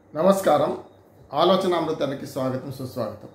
నమస్కారం ఆలోచన అమృతానికి స్వాగతం సుస్వాగతం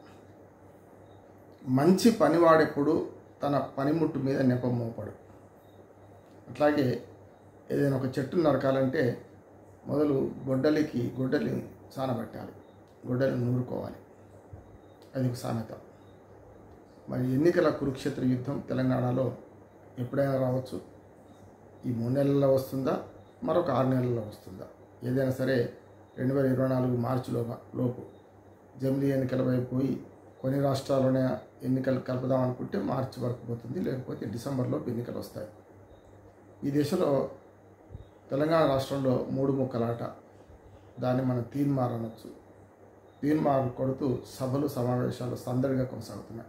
మంచి పనివాడెప్పుడు తన పనిముట్టు మీద నెపం మోపడు అట్లాగే ఏదైనా ఒక చెట్టు నరకాలంటే మొదలు గొడ్డలికి గొడ్డలి సానబెట్టాలి గొడ్డలి నూరుకోవాలి అది ఒక సామెత మరి ఎన్నికల కురుక్షేత్ర యుద్ధం తెలంగాణలో ఎప్పుడైనా రావచ్చు ఈ మూడు నెలల్లో వస్తుందా మరొక ఆరు నెలల్లో వస్తుందా ఏదైనా సరే రెండు వేల ఇరవై నాలుగు మార్చిలో లోపు జమిలీ ఎన్నికల వైపు పోయి కొన్ని రాష్ట్రాల్లోనే ఎన్నికలు కలుపుదాం అనుకుంటే మార్చి వరకు పోతుంది లేకపోతే డిసెంబర్లోపు ఎన్నికలు వస్తాయి ఈ దేశంలో తెలంగాణ రాష్ట్రంలో మూడు ముక్కలాట దాన్ని మనం తీన్మార్ అనొచ్చు తీన్మార్ కొడుతూ సభలు సమావేశాలు సందడిగా కొనసాగుతున్నాయి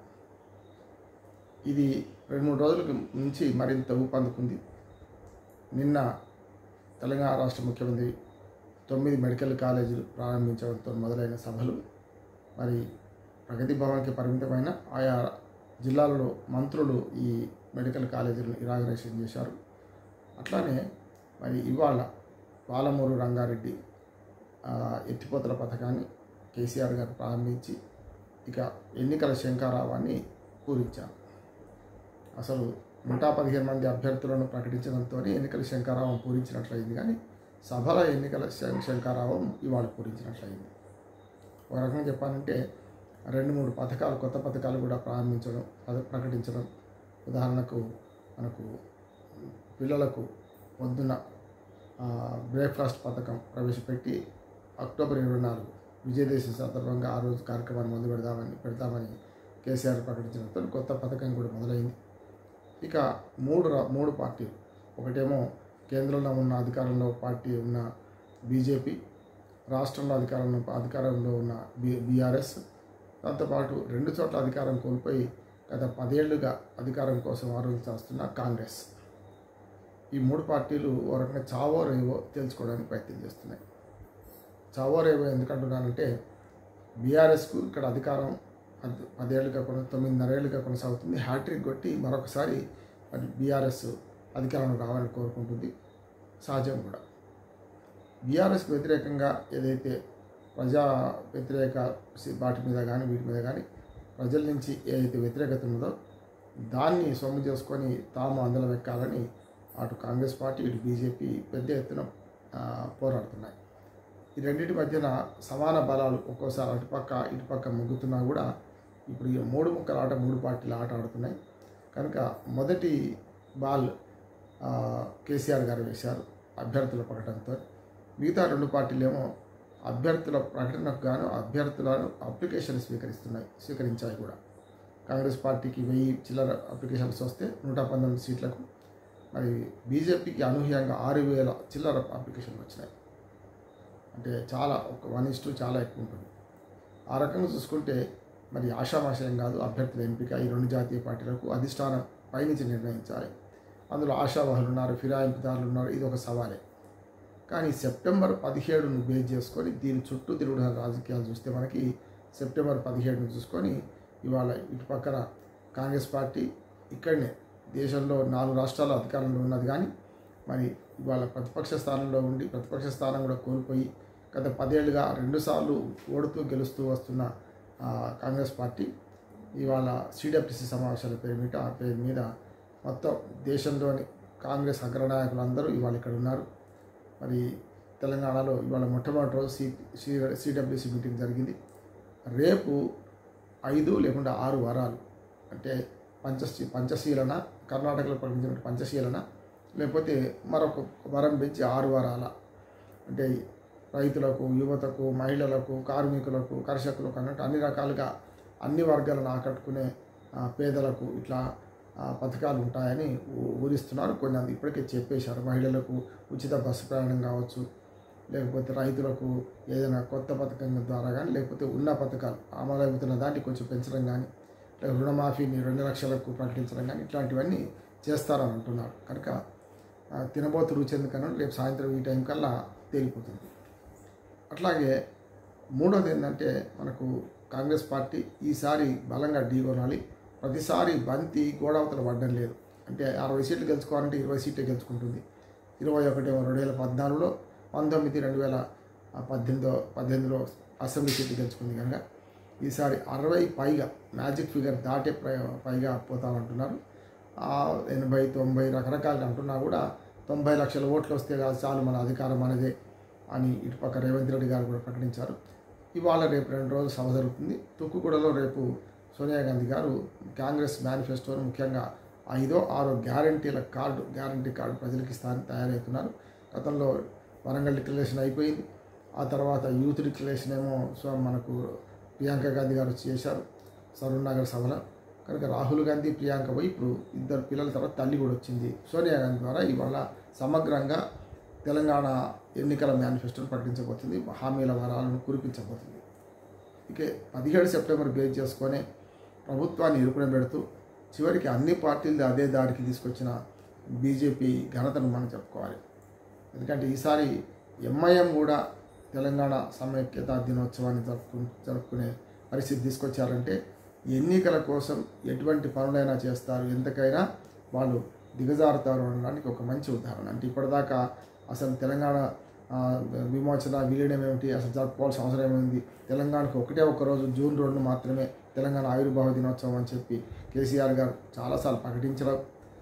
ఇది రెండు మూడు రోజుల నుంచి మరింత ఊపందుకుంది నిన్న తెలంగాణ రాష్ట్ర ముఖ్యమంత్రి తొమ్మిది మెడికల్ కాలేజీలు ప్రారంభించడంతో మొదలైన సభలు మరి ప్రగతి భవన్కి పరిమితమైన ఆయా జిల్లాలలో మంత్రులు ఈ మెడికల్ కాలేజీలను ఇనాగరేషన్ చేశారు అట్లానే మరి ఇవాళ పాలమూరు రంగారెడ్డి ఆ, ఎత్తిపోతల పథకాన్ని కేసీఆర్ గారు ప్రారంభించి ఇక ఎన్నికల శంకారావాన్ని పూరించారు అసలు నూట పదిహేను మంది అభ్యర్థులను ప్రకటించడంతో ఎన్నికల శంకారావం పూరించినట్లయింది కానీ సభల ఎన్నికల శం- శంకారావం ఇవాళ పూరించినట్లయింది ఒక రకంగా చెప్పాలంటే రెండు మూడు పథకాలు కొత్త పథకాలు కూడా ప్రారంభించడం అది ప్రకటించడం ఉదాహరణకు మనకు పిల్లలకు పొద్దున్న ఆ, బ్రేక్ఫాస్ట్ పథకం ప్రవేశపెట్టి అక్టోబర్ ఇరవై నాలుగు విజయదశమి సందర్భంగా ఆ రోజు కార్యక్రమాన్ని మొదలు పెడదామని పెడతామని కేసీఆర్ ప్రకటించడంతో కొత్త పథకం కూడా మొదలైంది ఇక మూడు రా- మూడు పార్టీలు ఒకటేమో కేంద్రంలో ఉన్న అధికారంలో పార్టీ ఉన్న బీజేపీ రాష్ట్రంలో అధికారంలో అధికారంలో ఉన్న బి బీఆర్ఎస్ దాంతోపాటు రెండు చోట్ల అధికారం కోల్పోయి గత పదేళ్లుగా అధికారం కోసం ఆరోచిస్తున్న కాంగ్రెస్ ఈ మూడు పార్టీలు ఓ రకంగా చావో రేవో తెలుసుకోవడానికి ప్రయత్నం చేస్తున్నాయి చావో రేవో ఎందుకంటున్నానంటే బీఆర్ఎస్కు ఇక్కడ అధికారం పద్- పదేళ్లుగా కొన తొమ్మిదిన్నరేళ్లుగా కొనసాగుతుంది హ్యాట్రిక్ కొట్టి మరొకసారి మరి బీఆర్ఎస్ అధికారంలో రావాలని కోరుకుంటుంది సహజం కూడా బీఆర్ఎస్కి వ్యతిరేకంగా ఏదైతే ప్రజా వ్యతిరేక సి- వాటి మీద కానీ వీటి మీద కానీ ప్రజల నుంచి ఏదైతే వ్యతిరేకత ఉన్నదో దాన్ని సొమ్ము చేసుకొని తాము అందలం ఎక్కాలని అటు కాంగ్రెస్ పార్టీ ఇటు బీజేపీ పెద్ద ఎత్తున ఆ, పోరాడుతున్నాయి ఈ రెండింటి మధ్యన సమాన బలాలు ఒక్కోసారి అటుపక్క ఇటుపక్క మొగ్గుతున్నా కూడా ఇప్పుడు ఈ మూడు ముక్కల ఆట మూడు పార్టీలు ఆట ఆడుతున్నాయి కనుక మొదటి బాల్ ఆ, కేసీఆర్ గారు వేశారు అభ్యర్థుల ప్రకటనతో మిగతా రెండు పార్టీలేమో అభ్యర్థుల ప్రకటనకు గాను అభ్యర్థులను అప్లికేషన్ స్వీకరిస్తున్నాయి స్వీకరించాయి కూడా కాంగ్రెస్ పార్టీకి వెయ్యి చిల్లర అప్లికేషన్స్ వస్తే నూట పంతొమ్మిది సీట్లకు మరి బీజేపీకి అనూహ్యంగా ఆరు వేల చిల్లర అప్లికేషన్లు వచ్చినాయి అంటే చాలా ఒక వన్ ఇస్ చాలా ఎక్కువ ఉంటుంది ఆ రకంగా చూసుకుంటే మరి ఆషామాషయం కాదు అభ్యర్థుల ఎంపిక ఈ రెండు జాతీయ పార్టీలకు అధిష్టానం పైనుంచి నిర్ణయించాలి అందులో ఆశావాహులు ఉన్నారు ఫిరాయింపుదారులు ఉన్నారు ఇది ఒక సవాలే కానీ సెప్టెంబర్ పదిహేడును బేస్ చేసుకొని దీని చుట్టూ తిరుగుతున్న రాజకీయాలు చూస్తే మనకి సెప్టెంబర్ పదిహేడును చూసుకొని ఇవాళ ఇటు పక్కన కాంగ్రెస్ పార్టీ ఇక్కడనే దేశంలో నాలుగు రాష్ట్రాల అధికారంలో ఉన్నది కానీ మరి ఇవాళ ప్రతిపక్ష స్థానంలో ఉండి ప్రతిపక్ష స్థానం కూడా కోల్పోయి గత పదేళ్లుగా రెండుసార్లు ఓడుతూ గెలుస్తూ వస్తున్న ఆ, కాంగ్రెస్ పార్టీ ఇవాళ సిడబ్ల్యూసి సమావేశాల పేరు మీద ఆ పేరు మీద మొత్తం దేశంలోని కాంగ్రెస్ అగ్రనాయకులందరూ ఇవాళ ఇక్కడ ఉన్నారు మరి తెలంగాణలో ఇవాళ మొట్టమొదటి రోజు సి సిడబ్ల్యూసి మీటింగ్ జరిగింది రేపు ఐదు లేకుండా ఆరు వారాలు అంటే పంచశీ పంచశీలన కర్ణాటకలో ప్రకటించిన పంచశీలన లేకపోతే మరొక వరం పెంచి ఆరు వారాల అంటే రైతులకు యువతకు మహిళలకు కార్మికులకు కర్షకులకు అన్నట్టు అన్ని రకాలుగా అన్ని వర్గాలను ఆకట్టుకునే ఆ, పేదలకు ఇట్లా ఆ, పథకాలు ఉంటాయని ఊ- ఊరిస్తున్నారు కొన్ని అది ఇప్పటికే చెప్పేశారు మహిళలకు ఉచిత బస్సు ప్రయాణం కావచ్చు లేకపోతే రైతులకు ఏదైనా కొత్త పథకం ద్వారా కానీ లేకపోతే ఉన్న పథకాలు అమలవుతున్న దాన్ని కొంచెం పెంచడం కానీ లేక రుణమాఫీని రెండు లక్షలకు ప్రకటించడం కానీ ఇట్లాంటివన్నీ చేస్తారని అంటున్నారు కనుక ఆ, తినబోతు రుచి ఎందుకన్నా రేపు సాయంత్రం ఈ టైం కల్లా తేలిపోతుంది అట్లాగే మూడోది ఏంటంటే మనకు కాంగ్రెస్ పార్టీ ఈసారి బలంగా ఢీకొనాలి ప్రతిసారి బంతి గోడవతల పడ్డం లేదు అంటే అరవై సీట్లు గెలుచుకోవాలంటే ఇరవై సీట్లు గెలుచుకుంటుంది ఇరవై ఒకటి రెండు వేల పద్నాలుగులో పంతొమ్మిది రెండు వేల ఆ పద్దెనిమిదో పద్దెనిమిదిలో అసెంబ్లీ సీట్లు గెలుచుకుంది కనుక ఈసారి అరవై పైగా మ్యాజిక్ ఫిగర్ దాటే ప్ర- పైగా పోతామంటున్నారు ఆ ఎనభై తొంభై రకరకాలుగా అంటున్నా కూడా తొంభై లక్షల ఓట్లు వస్తే కాదు చాలు మన అధికారం మనదే అని ఇటుపక్క రేవంత్ రెడ్డి గారు కూడా ప్రకటించారు ఇవాళ రేపు రెండు రోజులు సభ జరుగుతుంది తుక్కుగూడలో రేపు సోనియా గాంధీ గారు కాంగ్రెస్ మేనిఫెస్టోను ముఖ్యంగా ఐదో ఆరో గ్యారంటీల కార్డు గ్యారంటీ కార్డు ప్రజలకు ఇస్తారని తయారవుతున్నారు గతంలో వరంగల్ డిక్లరేషన్ అయిపోయింది ఆ తర్వాత యూత్ డిక్లరేషన్ ఏమో సో మనకు ప్రియాంక గాంధీ గారు వచ్చి చేశారు సరూర్ నగర్ సభలో కనుక రాహుల్ గాంధీ ప్రియాంక పోయి ఇప్పుడు ఇద్దరు పిల్లల తర్వాత తల్లి కూడా వచ్చింది సోనియా గాంధీ ద్వారా ఇవాళ సమగ్రంగా తెలంగాణ ఎన్నికల మేనిఫెస్టోను ప్రకటించబోతుంది హామీల వరాలను కురిపించబోతుంది ఇక పదిహేడు సెప్టెంబర్ బేస్ చేసుకొని ప్రభుత్వాన్ని ఇరుకున పెడుతూ చివరికి అన్ని పార్టీలు అదే దారికి తీసుకొచ్చిన బీజేపీ ఘనతను మనం చెప్పుకోవాలి ఎందుకంటే ఈసారి ఎంఐఎం కూడా తెలంగాణ సమైక్యత దినోత్సవాన్ని జరుపుకు జరుపుకునే పరిస్థితి తీసుకొచ్చారంటే ఎన్నికల కోసం ఎటువంటి పనులైనా చేస్తారు ఎంతకైనా వాళ్ళు దిగజారుతారు అనడానికి ఒక మంచి ఉదాహరణ అంటే ఇప్పటిదాకా అసలు తెలంగాణ ఆ, విమోచన విలీనం ఏమిటి అసలు జరుపుకోవాల్సిన అవసరం ఏమైంది తెలంగాణకు ఒకటే ఒక రోజు జూన్ రెండు మాత్రమే తెలంగాణ ఆవిర్భావ దినోత్సవం అని చెప్పి కేసీఆర్ గారు చాలాసార్లు ప్రకటించడం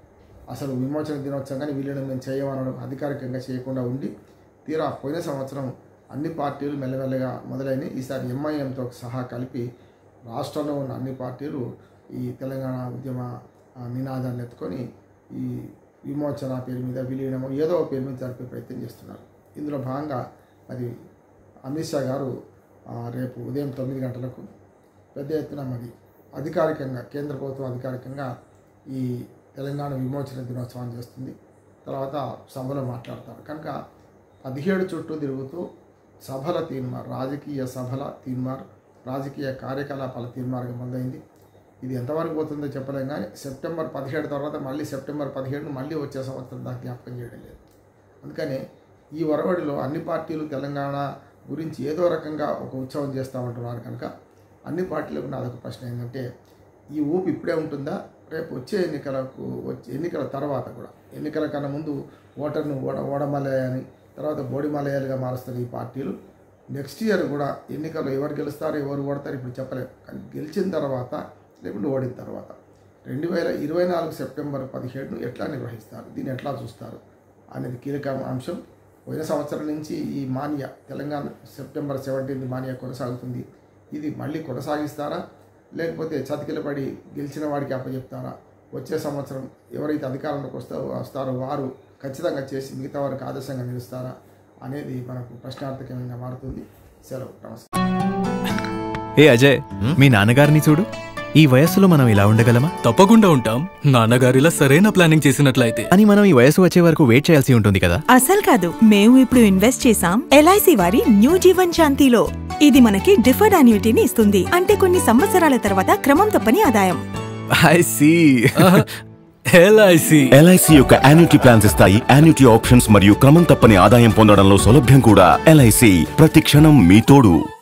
అసలు విమోచన దినోత్సవం కానీ విలీనం మేము చేయమనడం అధికారికంగా చేయకుండా ఉండి తీరా పోయిన సంవత్సరం అన్ని పార్టీలు మెల్లమెల్లగా మొదలైనవి ఈసారి ఎంఐఎంతో సహా కలిపి రాష్ట్రంలో ఉన్న అన్ని పార్టీలు ఈ తెలంగాణ ఉద్యమ ఆ, నినాదాన్ని ఎత్తుకొని ఈ విమోచన పేరు మీద విలీనము ఏదో ఒక పేరు మీద జరిపే ప్రయత్నం చేస్తున్నారు ఇందులో భాగంగా మరి అమిత్ షా గారు ఆ, రేపు ఉదయం తొమ్మిది గంటలకు పెద్ద ఎత్తున మరి అధికారికంగా కేంద్ర ప్రభుత్వం అధికారికంగా ఈ తెలంగాణ విమోచన దినోత్సవాన్ని చేస్తుంది తర్వాత సభలో మాట్లాడతారు కనుక పదిహేడు చుట్టూ తిరుగుతూ సభల తీర్మార్ రాజకీయ సభల తీర్మార్ రాజకీయ కార్యకలాపాల తీర్మార్గం మొదలైంది ఇది ఎంతవరకు పోతుందో చెప్పలేం కానీ సెప్టెంబర్ పదిహేడు తర్వాత మళ్ళీ సెప్టెంబర్ పదిహేడును మళ్ళీ వచ్చే సంవత్సరం దాకా జ్ఞాపకం చేయడం లేదు అందుకని ఈ వరవడిలో అన్ని పార్టీలు తెలంగాణ గురించి ఏదో రకంగా ఒక ఉత్సవం చేస్తామంటున్నారు కనుక అన్ని పార్టీలకు నాదొక ప్రశ్న ఏంటంటే ఈ ఊపు ఇప్పుడే ఉంటుందా రేపు వచ్చే ఎన్నికలకు వచ్చే ఎన్నికల తర్వాత కూడా ఎన్నికల కన్నా ముందు ఓటర్ను ఓడ ఓడమలయాని తర్వాత బోడిమలయాలుగా మారుస్తారు ఈ పార్టీలు నెక్స్ట్ ఇయర్ కూడా ఎన్నికల్లో ఎవరు గెలుస్తారు ఎవరు ఓడతారు ఇప్పుడు చెప్పలేము కానీ గెలిచిన తర్వాత లేకుంటే ఓడిన తర్వాత రెండు వేల ఇరవై నాలుగు సెప్టెంబర్ పదిహేడును ఎట్లా నిర్వహిస్తారు దీన్ని ఎట్లా చూస్తారు అనేది కీలక అంశం పోయిన సంవత్సరం నుంచి ఈ మాన్య తెలంగాణ సెప్టెంబర్ సెవెంటీన్త్ మాన్య కొనసాగుతుంది ఇది మళ్ళీ కొనసాగిస్తారా లేకపోతే చతికిలపడి గెలిచిన వాడికి అప్పచెప్తారా వచ్చే సంవత్సరం ఎవరైతే అధికారంలోకి వస్తారో వస్తారో వారు ఖచ్చితంగా చేసి మిగతా వారికి ఆదర్శంగా నిలుస్తారా అనేది మనకు ప్రశ్నార్థకంగా మారుతుంది సెలవు నమస్తే ఏ అజయ్ మీ నాన్నగారిని చూడు ఈ వయస్సులో మనం ఇలా ఉండగలమా తప్పకుండా ఉంటాం నాన్నగారిలా సరైన ప్లానింగ్ చేసినట్లయితే అని మనం ఈ వయసు వచ్చే వరకు వెయిట్ చేయాల్సి ఉంటుంది కదా అసలు కాదు మేము ఇప్పుడు ఇన్వెస్ట్ చేసాం ఎల్ఐసి వారి న్యూ జీవన్ శాంతిలో ఇది మనకి డిఫర్డ్ అన్యూటీని ఇస్తుంది అంటే కొన్ని సంవత్సరాల తర్వాత క్రమం తప్పని ఆదాయం ఐ సీ ఎల్ఐసి ఎల్ఐసి యొక్క యాన్యుటీ ప్లాన్స్ ఇస్తాయి యాన్యుటీ ఆప్షన్స్ మరియు క్రమం తప్పని ఆదాయం పొందడంలో సౌలభ్యం కూడా ఎల్ఐసి ప్రతి క్షణం మీ తోడు